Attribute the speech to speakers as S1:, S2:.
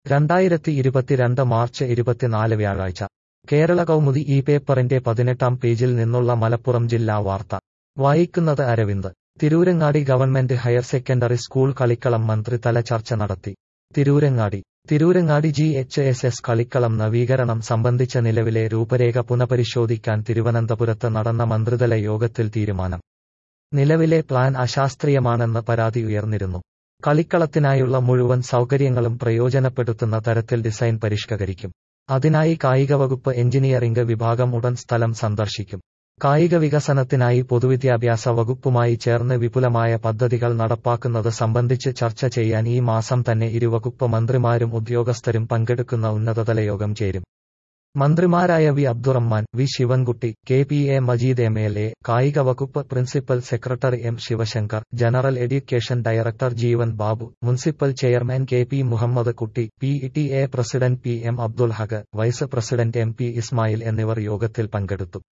S1: രണ്ടായിരത്തി ഇരുപത്തിരണ്ട് മാർച്ച് ഇരുപത്തിനാല് വ്യാഴാഴ്ച കേരള കൗമുദി ഈ പേപ്പറിന്റെ പതിനെട്ടാം പേജിൽ നിന്നുള്ള മലപ്പുറം ജില്ലാ വാർത്ത വായിക്കുന്നത് Aravind Tirurangadi government higher secondary school കളിക്കളം മന്ത്രിതല ചർച്ച നടത്തി Tirurangadi Tirurangadi G H S S കളിക്കളം നവീകരണം സംബന്ധിച്ച നിലവിലെ രൂപരേഖ പുനഃപരിശോധിക്കാൻ തിരുവനന്തപുരത്ത് നടന്ന മന്ത്രിതല യോഗത്തിൽ തീരുമാനം നിലവിലെ പ്ലാൻ അശാസ്ത്രീയമാണെന്ന് പരാതി ഉയർന്നിരുന്നു കളിക്കളത്തിനായുള്ള മുഴുവൻ സൗകര്യങ്ങളും പ്രയോജനപ്പെടുത്തുന്ന തരത്തിൽ ഡിസൈൻ പരിഷ്കരിക്കും അതിനായി കായിക വകുപ്പ് എഞ്ചിനീയറിംഗ് വിഭാഗം ഉടൻ സ്ഥലം സന്ദർശിക്കും കായിക വികസനത്തിനായി പൊതുവിദ്യാഭ്യാസ വകുപ്പുമായി ചേർന്ന് വിപുലമായ പദ്ധതികൾ നടപ്പാക്കുന്നത് സംബന്ധിച്ച് ചർച്ച ചെയ്യാൻ ഈ മാസം തന്നെ ഇരുവകുപ്പ് മന്ത്രിമാരും ഉദ്യോഗസ്ഥരും പങ്കെടുക്കുന്ന ഉന്നതതല യോഗം ചേരും മന്ത്രിമാരായ V Abdurahman V Sivankutty K P A Majeed M L A കായിക വകുപ്പ് principal secretary M Sivasankar general education director Jeevan Babu municipal chairman K P Muhammad Kutty P T A president P M Abdul Haq vice president M P Ismail എന്നിവർ യോഗത്തിൽ പങ്കെടുത്തു